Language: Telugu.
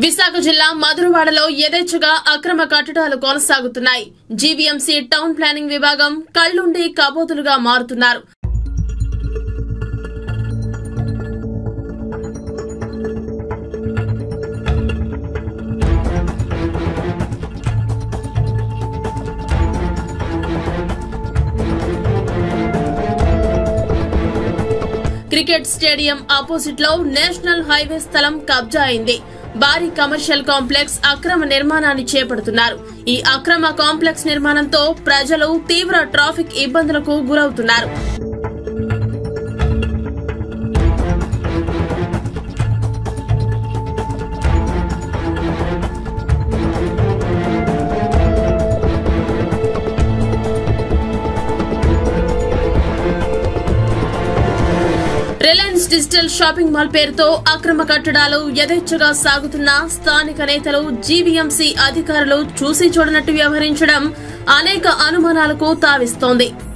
విశాఖ జిల్లా మధురవాడలో యథేచ్ఛగా అక్రమ కట్టడాలు కొనసాగుతున్నాయి జీవీఎంసీ టౌన్ ప్లానింగ్ విభాగం కళ్లుండి కబోతులుగా మారుతున్నారు క్రికెట్ స్టేడియం ఆపోజిట్ లో నేషనల్ హైవే స్థలం కబ్జా అయింది భారీ కమర్షియల్ కాంప్లెక్స్ అక్రమ నిర్మాణాన్ని చేపడుతున్నారు ఈ అక్రమ కాంప్లెక్స్ నిర్మాణంతో ప్రజలు తీవ్ర ట్రాఫిక్ ఇబ్బందులకు గురవుతున్నారు రిలయన్స్ డిజిటల్ షాపింగ్ మాల్ పేరుతో అక్రమ కట్టడాలు యథేచ్ఛగా సాగుతున్న స్థానిక నేతలు జీవీఎంసీ అధికారులు చూసి చూడనట్టు వ్యవహరించడం అనేక అనుమానాలకు తావిస్తోంది